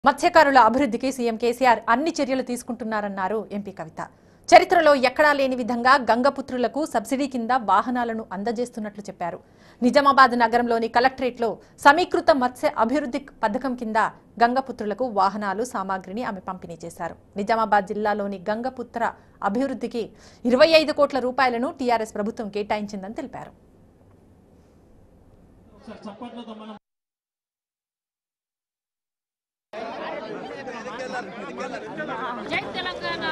మత్స్యకారుల అభివృద్ధికి సీఎం కేసీఆర్ అన్ని చర్యలు తీసుకుంటున్నారన్నారు ఎంపీ కవిత చరిత్రలో ఎక్కడా లేని విధంగా గంగపుత్రులకు సబ్సిడీ కింద వాహనాలను అందజేస్తున్నట్లు చెప్పారు నిజామాబాద్ నగరంలోని కలెక్టరేట్లో సమీకృత మత్స్య అభివృద్ధి పథకం కింద గంగపుత్రులకు వాహనాలు సామాగ్రిని ఆమె పంపిణీ చేశారు నిజామాబాద్ జిల్లాలోని గంగపుత్ర అభివృద్ధికి ఇరవై ఐదు కోట్ల రూపాయలను టీఆర్ఎస్ ప్రభుత్వం కేటాయించిందని తెలిపారు జై తెలంగాణ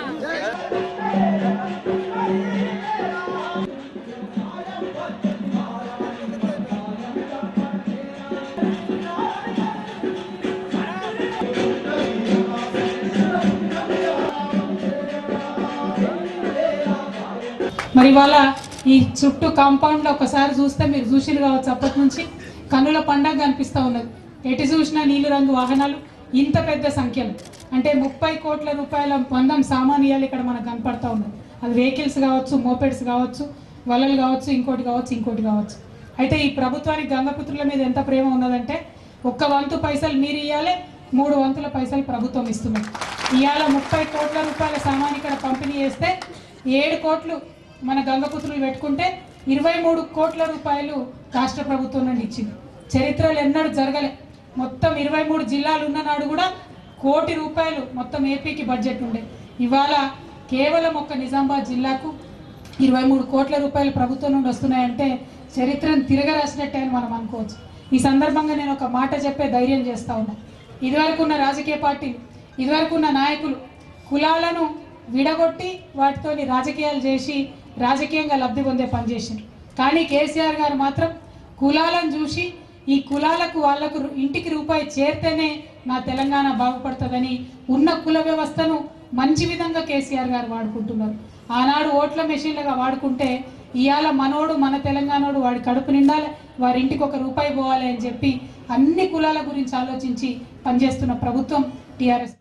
మరి ఇవాళ ఈ చుట్టూ కాంపౌండ్ లో ఒకసారి చూస్తే మీరు చూసిరు కావచ్చు అప్పటి నుంచి కన్నుల పండగ కనిపిస్తా ఉన్నది ఎటు చూసినా నీలి రంగు వాహనాలు ఇంత పెద్ద సంఖ్యలో అంటే ముప్పై కోట్ల రూపాయల వందం సామాన్యాలు ఇక్కడ మనకు కనపడతా ఉన్నది అది వెహికల్స్ కావచ్చు మోపెడ్స్ కావచ్చు వలలు కావచ్చు ఇంకోటి కావచ్చు ఇంకోటి కావచ్చు అయితే ఈ ప్రభుత్వానికి గంగపుత్రుల మీద ఎంత ప్రేమ ఉన్నదంటే ఒక్క వంతు పైసలు మీరు ఇవ్వాలి మూడు వంతుల పైసలు ప్రభుత్వం ఇస్తుంది ఇవాళ ముప్పై కోట్ల రూపాయల సామాన్ ఇక్కడ పంపిణీ చేస్తే ఏడు కోట్లు మన గంగపుత్రులు పెట్టుకుంటే ఇరవై మూడు కోట్ల రూపాయలు రాష్ట్ర ప్రభుత్వం నుండి ఇచ్చింది చరిత్రలో ఎన్నడూ జరగలే మొత్తం ఇరవై మూడు జిల్లాలు ఉన్ననాడు కూడా కోటి రూపాయలు మొత్తం ఏపీకి బడ్జెట్ ఉండే ఇవాళ కేవలం ఒక్క నిజామాబాద్ జిల్లాకు ఇరవై మూడు కోట్ల రూపాయలు ప్రభుత్వం నుండి వస్తున్నాయంటే చరిత్రను తిరగరాసినట్టే అని మనం అనుకోవచ్చు ఈ సందర్భంగా నేను ఒక మాట చెప్పే ధైర్యం చేస్తా ఉన్నా ఇదివరకు ఉన్న రాజకీయ పార్టీలు ఇదివరకు ఉన్న నాయకులు కులాలను విడగొట్టి వాటితోని రాజకీయాలు చేసి రాజకీయంగా లబ్ధి పొందే పని చేసింది కానీ కేసీఆర్ గారు మాత్రం కులాలను చూసి ఈ కులాలకు వాళ్లకు రు- ఇంటికి రూపాయి చేరితేనే నా తెలంగాణ బాగుపడుతుందని ఉన్న కుల వ్యవస్థను మంచి విధంగా కేసీఆర్ గారు వాడుకుంటున్నారు ఆనాడు ఓట్ల మెషిన్లుగా వాడుకుంటే ఇవాళ మనోడు మన తెలంగాణోడు వాడి కడుపు నిండాలి వారి ఇంటికి ఒక రూపాయి పోవాలి అని చెప్పి అన్ని కులాల గురించి ఆలోచించి పనిచేస్తున్న ప్రభుత్వం టీఆర్ఎస్